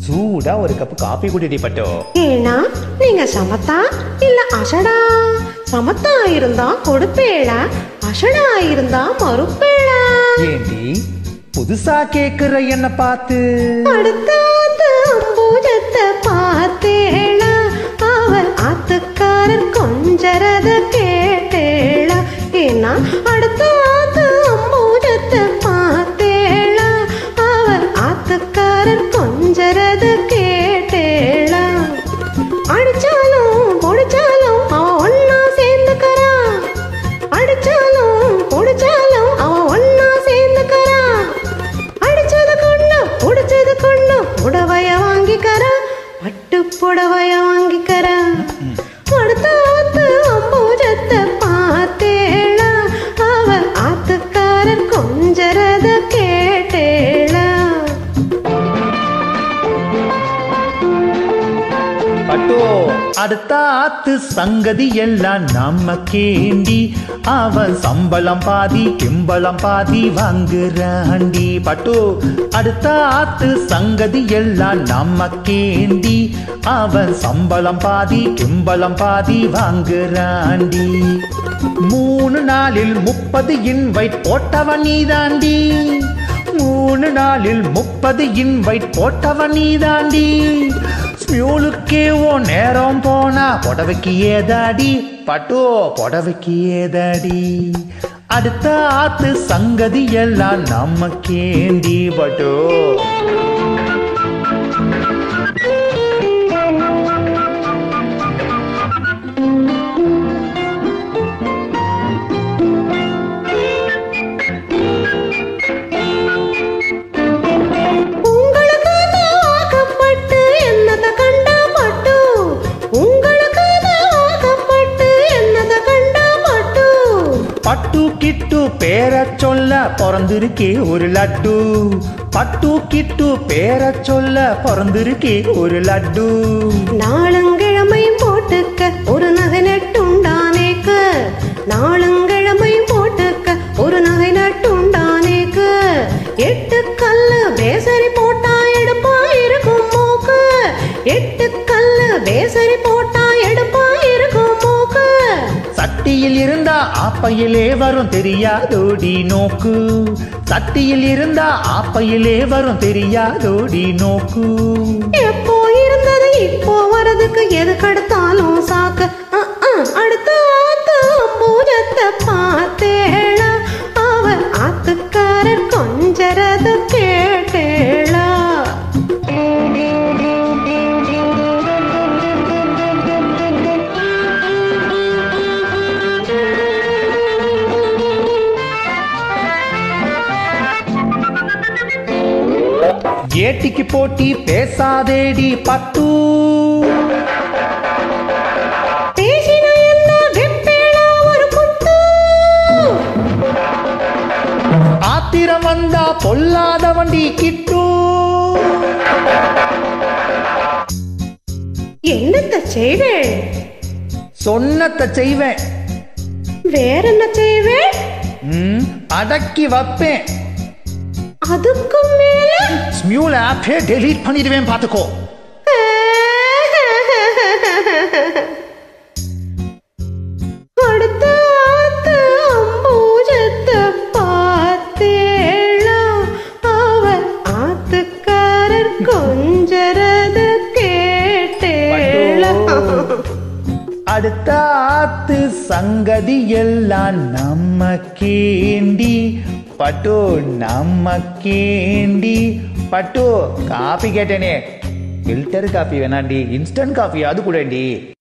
சூடா ஒரு cup coffee குடிடி பட்டோ ஏனா நீங்க சமத்தா இல்ல அசடா சமத்தா இருந்தா கொடுப்பேளா அசடா இருந்தா மறுப்பேளா ஏண்டி புதுசா கேக்குற என்ன பார்த்து அடுத்தாத்து அம்பூஜத்தை பார்த்தேளா அவர் ஆத்துக்காரர் கொஞ்சரத கேட்டேளா ஏன்னா அடுத்தாத்து அம்பூஜத்தை பார்த்தேளா அவர் ஆத்துக்காரர் கொஞ்சரத கேட்டேளா அடிச்சாலும் பொடிச்சாலும் அவ ஒன்னா சேர்ந்துக்கறா அடிச்சாலும் பொடிச்சாலும் அவ ஒன்னா சேர்ந்துக்கறா அடிச்சது கொண்டு புடிச்சது கொண்டு புடவைய வாங்கிக்கறா பட்டு புடவைய வாங்கிக்கறா அடுத்த ஆத்து அம்பூஜத்தை பார்த்தேளா அவ ஆத்துக்காரர் கொஞ்சரத கேட்டேளா பட்டோ அடுத்த ஆத்து சங்கதி எல்லாம் நமக்கேண்டி அவன் சம்பளம் பாதி கிம்பளம் பாதி வாங்குறாண்டி பட்டோ அடுத்த ஆத்து சங்கதி எல்லாம் நமக்கேண்டி அவன் சம்பளம் பாதி கிம்பளம் பாதி வாங்குறாண்டி மூணு நாளில் முப்பது இன்வைட் போட்டவன் நீதாண்டி மூணு நாளில் முப்பது இன்வைட் போட்டவன் நீதாண்டி ஸ்மியூலுக்கே ஓ நேரம் போனா புடவைக்கு ஏதாடி பட்டோ புடவைக்கு ஏதாடி அடுத்த ஆத்து சங்கதி எல்லாம் நமக்கேண்டி பட்டோ உங்களுக்கு வாக்கப்பட்டு என்னத கண்டா பட்டு உங்களுக்கு வாக்கப்பட்டு என்னத கண்டா பட்டு பட்டு கிட்டு பேர சொல்ல பிறந்திருக்கே ஒரு லட்டு பட்டு கிட்டு பேர சொல்ல பிறந்திருக்கே ஒரு லட்டு நாளங்கிழமையும் போட்டுக்க ஒரு நகை நட்டுண்டானேக்க நாளங்கிழமையும் போட்டுக்க ஒரு நகை நட்டுண்டானேக்க எட்டு கல்லு பேசரி போட்டா எடுப்பா இருக்கும் மூக்கு எட்டு கல்லு பேசரி போட்டா எடுப்பா இருக்கும் மூக்கு சட்டியில் இருந்தா ஆப்பையிலே வரும் தெரியாதோடி நோக்கு சட்டியில் இருந்தா ஆப்பையிலே வரும் தெரியாதோடி நோக்கு எப்போ இருந்தது இப்போ வரதுக்கு எது கடுத்தாலும் சாக்கு அஹ், அஹ், அடுத்த ஆத்து பூஜத்தை பார்த்தேளா அவர் ஆத்துக்காரர் கொஞ்சரத கேட்டேளா ஏட்டிக்கு போட்டி பேசாதேடி பட்டு பேசினா என்ன வெப்பேளா ஒரு குத்து ஆத்திரம் வந்தா பொல்லாத வண்டி கிட்டு என்னத்த செய்வேன் சொன்னத்தை செய்வேன் வேற என்ன செய்வேன் ம், அடக்கி வைப்பேன் அதுக்கும் மேல ஸ்மியூல் ஆப்பே டெலீட் பண்ணிடுவேன் பார்த்துக்கோ அடுத்த ஆத்து அம்பூஜத்தை பார்த்தேளா அவர் ஆத்துக்காரர் கொஞ்சரத கேட்டேளா அடுத்த ஆத்து சங்கதி எல்லாம் நமக்கேண்டி பட்டு நமக்கேண்டி பட்டு காபி கேட்டேனே ஃபில்டர் காபி வேணாண்டி இன்ஸ்டன்ட் காஃபி அது கூடண்டி